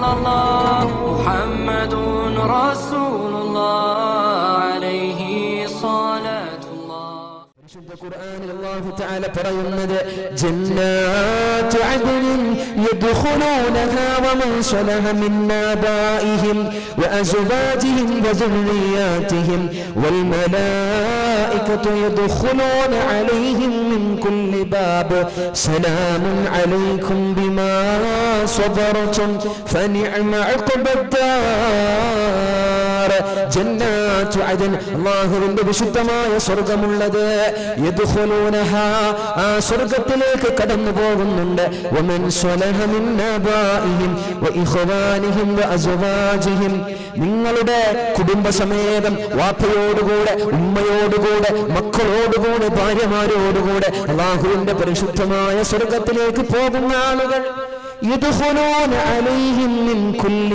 الله محمد رسول الله عليه صلاة الله പരിശുദ്ധ ഖുർആനിൽ അല്ലാഹു തആല പറയുന്നത് ജന്നാത്തു അദ്നിൻ യദ്ഖുലൂനഹാ വമൻ സ്വലഹ മിൻ ആബാഇഹിം വഅസ്വാജിഹിം വദുർരിയാതിഹിം വൽമലായികതു യദ്ഖുലൂന അലൈഹിം മിൻ കുല്ലി ബാബ് സലാമുൻ അലൈക്കും ബിമാ സ്വബർതും ഫനിഅമ ഉഖബദ്ദാർ ജന്നാത്തു അദൻ അല്ലാഹുവിന്റെ വിശുദ്ധമായ സ്വർഗമുള്ളത് യദ്ഖുലൂനഹ ആ സ്വർഗത്തിലേക്ക് കടന്നു പോകുന്നുണ്ട് വമൻ സ്വലഹ മിൻ ആബാഇഹിം വഇഖ്വാനിഹിം വഅസ്വാജിഹിം നിങ്ങളുടെ കുടുംബസമേതം വാപ്പയോടുകൂടെ ഉമ്മയോടുകൂടെ മക്കളോടുകൂടെ ഭാര്യമാരോടുകൂടെ അള്ളാഹുവിന്റെ പരിശുദ്ധമായ സ്വർഗത്തിലേക്ക് പോകുന്ന ആളുകൾ يدخلون عليهم من كل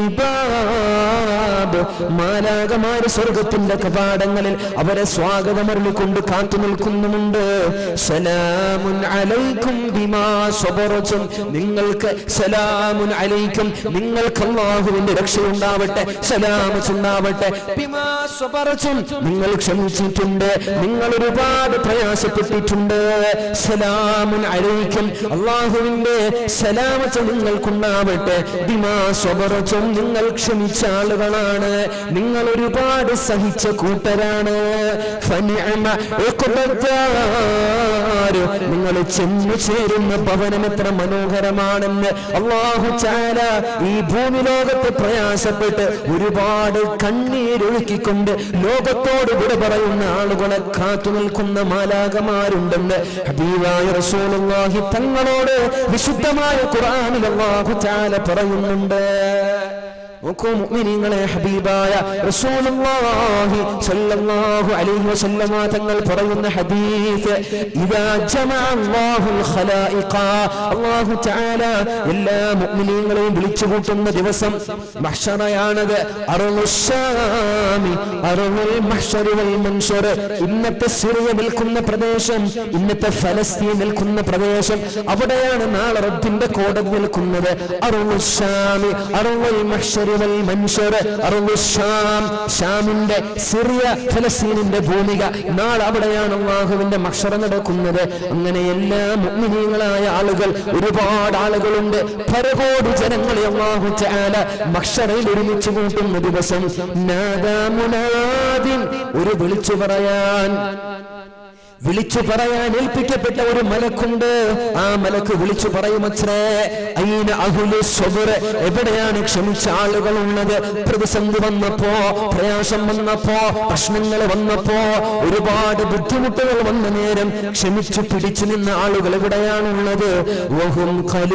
باب മാലാകമാര് സ്വർഗത്തിന്റെ കവാടങ്ങളിൽ അവരെ സ്വാഗതമരളിക്കൊണ്ട് കാത്തു നിൽക്കുന്നുമുണ്ട് സലാമുൻ അലൈക്കും ബിമാ സ്വബറച്ചും നിങ്ങൾക്ക് സലാമുൻ അലൈക്കും നിങ്ങൾക്ക് അള്ളാഹുവിന്റെ രക്ഷയുണ്ടാവട്ടെ സലാമത്തുണ്ടാവട്ടെ ബിമാ സ്വബറച്ചും നിങ്ങൾ ക്ഷമിച്ചിട്ടുണ്ട് നിങ്ങൾ ഒരുപാട് പ്രയാസപ്പെട്ടിട്ടുണ്ട് സലാമുൻ അലൈക്കും അള്ളാഹുവിന്റെ സലാമത്ത് നിങ്ങൾക്കുണ്ടാവട്ടെ ബിമാ സ്വബറച്ചും നിങ്ങൾ ക്ഷമിച്ച ആളുകളാണ് നിങ്ങൾ ഒരുപാട് സഹിച്ച കൂട്ടരാണ് ഫനിഅമ ഉഖ്ബദ്ദാർ. നിങ്ങൾ ചെന്നു ചേരുന്ന ഭവനം എത്ര മനോഹരമാണെന്ന് അള്ളാഹു ചാല ഈ ഭൂമി ലോകത്ത് പ്രയാസപ്പെട്ട് ഒരുപാട് കണ്ണീരൊഴുക്കിക്കൊണ്ട് ലോകത്തോട് വിട പറയുന്ന ആളുകളെ കാത്തു നിൽക്കുന്ന മാലാകമാരുണ്ടെന്ന് ഹബീബായ റസൂലുള്ളാഹി തങ്ങളോട് വിശുദ്ധമായ ഖുർആനിൽ അള്ളാഹു ചാല പറയുന്നുണ്ട് നോക്കൂ മുഅ്മിനീങ്ങളെ ഹബീബായ റസൂലുള്ളാഹി സ്വല്ലല്ലാഹു അലൈഹി വസല്ലമ തങ്ങൾ പറയുന്ന ഹദീസ് ഇദാ ജമഅ അല്ലാഹുൽ ഖലായിഖ അല്ലാഹു തആല എല്ലാ മുഅ്മിനീങ്ങളെയും വിളിച്ചു കൂട്ടുന്ന ദിവസം മഹ്ശറയാണത് അറുശാമി അറുൽ മഹ്ശർ വൽ മൻശർ ഇന്നത്തെ സിറിയ നിൽക്കുന്ന പ്രദേശം ഇന്നത്തെ ഫലസ്തീൻ നിൽക്കുന്ന പ്രദേശം അവിടെയാണ് നാളെ റബ്ബിന്റെ കോടതി നിൽക്കുന്നത് അറുശാമി അറുൽ മഹ്ശർ വൽ മൻശർ അറുൽ ഷാം ഷാമിന്റെ സിറിയ ഫലസ്തീനിന്റെ ഭൂമിക നാളെ അവിടെയാണ് അള്ളാഹുവിന്റെ മക്ഷറ നടക്കുന്നത് അങ്ങനെ എല്ലാ മുഗ്മിനീങ്ങളായ ആളുകൾ ഒരുപാട് ആളുകളുണ്ട് പരകോടി ജനങ്ങളെ അള്ളാഹു ചാല മക്ഷറയിൽ ഒരുമിച്ച് കൂട്ടുന്ന ദിവസം നാദാ മുനാദിൻ ഒരു വിളിച്ചു പറയാൻ വിളിച്ചു പറയാൻ ഏൽപ്പിക്കപ്പെട്ട ഒരു മലക്കുണ്ട് ആ മലക്ക് വിളിച്ചു പറയുമത്രേ അയിന അഹുലു സ്വബർ എവിടെയാണ് ക്ഷമിച്ച ആളുകൾ ഉള്ളത് പ്രതിസന്ധി വന്നപ്പോ പ്രയാസം വന്നപ്പോ പ്രശ്നങ്ങൾ വന്നപ്പോ ഒരുപാട് ബുദ്ധിമുട്ടുകൾ വന്ന നേരം ക്ഷമിച്ചു പിടിച്ചു നിന്ന ആളുകൾ എവിടെയാണുള്ളത് വഹും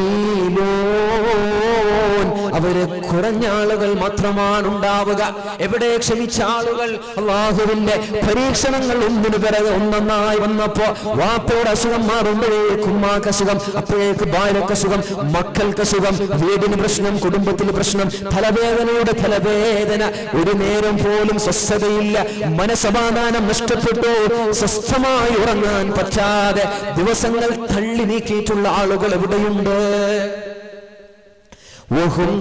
ഖലീലൂൻ അവര് കുറഞ്ഞ ആളുകൾ മാത്രമാണ് ഉണ്ടാവുക എവിടെ ക്ഷമിച്ച ആളുകൾ അള്ളാഹുവിന്റെ പരീക്ഷണങ്ങൾ ഒന്നിനു പിറകെ ഒന്നൊന്നായി വന്നപ്പോ വാപ്പയുടെ അസുഖം മാറുമ്പോഴേക്കും ഉമ്മാക്ക് അസുഖം അപ്പോഴേക്ക് ഭാര്യക്ക് അസുഖം മക്കൾക്ക് അസുഖം വീടിന് പ്രശ്നം കുടുംബത്തിന് പ്രശ്നം തലവേദനയുടെ തലവേദന ഒരു നേരം പോലും സ്വസ്ഥതയില്ല മനസമാധാനം നഷ്ടപ്പെട്ടു സ്വസ്ഥമായി ഉറങ്ങാൻ പറ്റാതെ ദിവസങ്ങൾ തള്ളി നീക്കിയിട്ടുള്ള ആളുകൾ എവിടെയുണ്ട് വഹും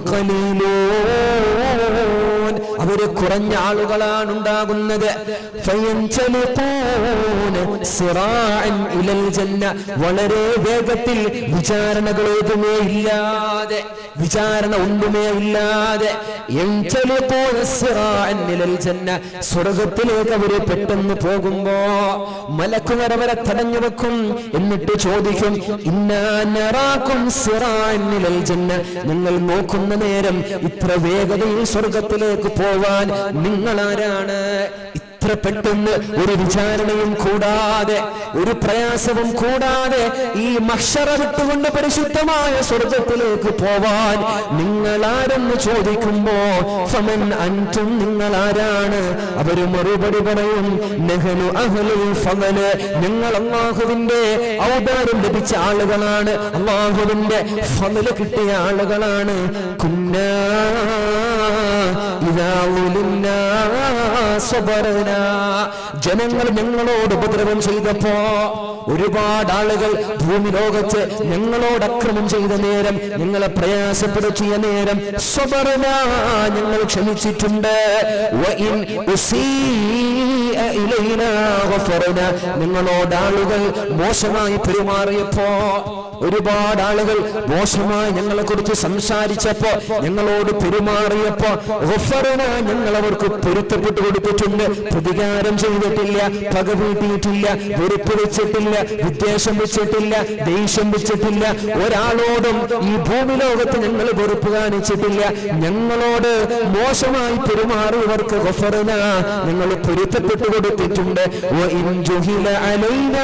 ഖലീലൂൻ അവര് കുറഞ്ഞ ആളുകളാണ് ഉണ്ടാകുന്നത് ഫയൻചലിഖൂന സിറാഅൻ ഇലൽ ജന്ന വളരെ വേഗത്തിൽ വിചാരണകളൊന്നുമേ ഇല്ലാതെ വിചാരണ ഒന്നുമേ ഇല്ലാതെ യൻചലിഖൂന സിറാഅൻ ഇലൽ ജന്ന സ്വർഗത്തിലേക്ക് അവര് പെട്ടെന്ന് പോകുമ്പോ മലക്കുവർ അവരെ തടഞ്ഞു വെക്കും എന്നിട്ട് ചോദിക്കും ഇന്നാ നറാക്കും സിറാഅൻ ഇലൽ ജന്ന നിങ്ങൾ നോക്കുന്ന നേരം ഇത്ര വേഗതയിൽ സ്വർഗത്തിലേക്ക് പോവാൻ നിങ്ങൾ ആരാണ് ഇത്ര പെട്ടെന്ന് ഒരു വിചാരണയും കൂടാതെ ഒരു പ്രയാസവും കൂടാതെ ഈ മഷറ വിട്ടുകൊണ്ട് പരിശുദ്ധമായ സ്വർഗത്തിലേക്ക് പോവാൻ നിങ്ങൾ ആരെന്ന് ചോദിക്കുമ്പോ ഫമൻ അൻതും നിങ്ങൾ ആരാണ് അവര് മറുപടി പറയും നെഹനു അഹ്ലുൽ ഫളല് ഞങ്ങൾ അള്ളാഹുവിന്റെ ഔദാര്യം ലഭിച്ച ആളുകളാണ് അള്ളാഹുവിന്റെ ഫളല് കിട്ടിയ ആളുകളാണ് കുന്നാ ഇതാ ഉലുന്നാ സ്വബറന ജനങ്ങൾ ഞങ്ങളോട് ഉപദ്രവം ചെയ്തപ്പോ ഒരുപാട് ആളുകൾ ഭൂമി ലോകത്ത് ഞങ്ങളോട് അക്രമം ചെയ്ത നേരം ഞങ്ങളെ പ്രയാസപ്പെടുത്തിയ നേരം സ്വബറന ഞങ്ങൾ ക്ഷമിച്ചിട്ടുണ്ട് വഇൻ ഉസീഅ ഇലൈനാ ഗഫറന. നിങ്ങളോട് ആളുകൾ മോശമായി പെരുമാറിയപ്പോ ഒരുപാട് ആളുകൾ മോശമായി ഞങ്ങളെ കുറിച്ച് സംസാരിച്ചപ്പോ ഞങ്ങളോട് പെരുമാറിയപ്പോ ഗഫറന ഞങ്ങൾ അവർക്ക് പൊരുത്തപ്പെട്ടു കൊടുത്തിട്ടുണ്ട് പ്രതികാരം ചെയ്തിട്ടില്ല പക വീട്ടിയിട്ടില്ല വെറുപ്പ് വെച്ചിട്ടില്ല വിദ്വേഷം വെച്ചിട്ടില്ല ദേഷ്യം വെച്ചിട്ടില്ല ഒരാളോടും ഈ ഭൂമി ലോകത്ത് ഞങ്ങൾ വെറുപ്പ് കാണിച്ചിട്ടില്ല ഞങ്ങളോട് മോശമായി പെരുമാറിയവർക്ക് ഗഫറന ഞങ്ങൾ പൊരുത്തപ്പെട്ടു കൊടുത്തിട്ടുണ്ട് വഇൻ ജുഹില അലൈനാ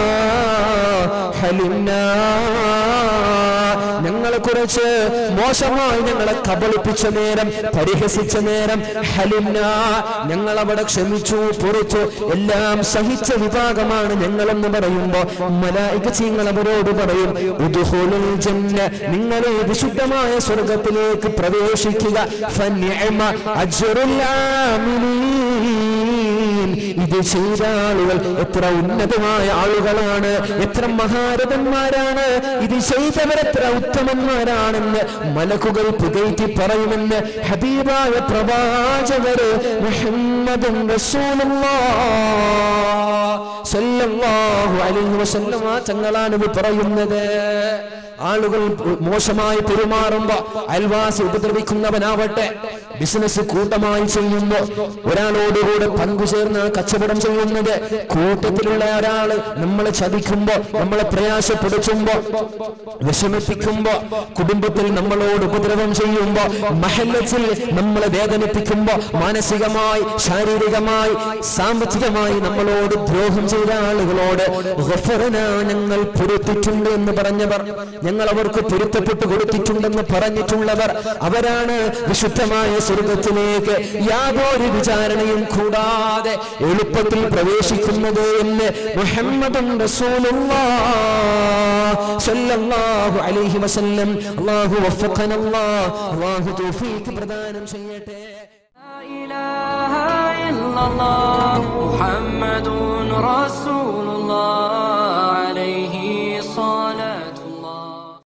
ഹലിന്നാ ഞങ്ങളെ കുറിച്ച് മോശമായി ഞങ്ങളെ കബളിപ്പിച്ച നേരം പരിഹസിച്ച നേരം ഹലിന്ന ഞങ്ങൾ അവിടെ ക്ഷമിച്ചു പൊറിച്ചു എല്ലാം സഹിച്ച വിഭാഗമാണ് ഞങ്ങളെന്ന് പറയുമ്പോ മലായികങ്ങൾ അവരോട് പറയും ഉദ്ഹുലുൽ ജന്ന നിങ്ങളെ വിശുദ്ധമായ സ്വർഗത്തിലേക്ക് പ്രവേശിക്കുക ഫനിഅമ അജ്റുൽ ആമിലീൻ ഇത് ചെയ്ത ആളുകൾ എത്ര ഉന്നതമായ ആളുകളാണ് എത്ര മഹാരഥന്മാരാണ് ഇത് ചെയ്തവരെത്ര ഉത്തമന്മാരാണെന്ന് മലക്കുകൾ പുകഴ്ത്തി പറയുമെന്ന് ഹബീബായ പ്രവാചകര് മുഹമ്മദും സല്ലല്ലാഹു അലൈഹി വസല്ലമ തങ്ങളാണ് ഇത് പറയുന്നത് ആളുകൾ മോശമായി പെരുമാറുമ്പോ അയൽവാസി ഉപദ്രവിക്കുന്നവനാവട്ടെ ബിസിനസ് കൂട്ടമായി ചെയ്യുമ്പോ ഒരാളോടുകൂടെ പങ്കുചേർന്ന് കച്ചവടം ചെയ്യുന്നത് കൂട്ടത്തിലുള്ള ഒരാള് നമ്മളെ ചതിക്കുമ്പോ നമ്മളെ പ്രയാസപ്പെടുത്തുമ്പോ വിഷമിപ്പിക്കുമ്പോ കുടുംബത്തിൽ നമ്മളോട് ഉപദ്രവം ചെയ്യുമ്പോ മഹല്ലത്തിൽ നമ്മളെ വേദനിപ്പിക്കുമ്പോ മാനസികമായി ശാരീരികമായി സാമ്പത്തികമായി നമ്മളോട് ദ്രോഹം ചെയ്ത ആളുകളോട് ഗഫറന ഞങ്ങൾ പൊരുത്തിട്ടുണ്ട് എന്ന് പറഞ്ഞവർ ഞങ്ങൾ അവർക്ക് പൊരുത്തപ്പെട്ടു കൊടുത്തിട്ടുണ്ടെന്ന് പറഞ്ഞിട്ടുള്ളവർ അവരാണ് വിശുദ്ധമായ സ്വർഗത്തിലേക്ക് യാതൊരു വിചാരണയും കൂടാതെ എളുപ്പത്തിൽ പ്രവേശിക്കുന്നത് എന്ന് മുഹമ്മദും സല്ലല്ലാഹു അലൈഹി വസല്ലം അല്ലാഹു വഫഖനല്ലാഹ് അല്ലാഹു തൗഫീഖ് പ്രദാനം ചെയ്യട്ടെ لا إله إلا الله محمد رسول الله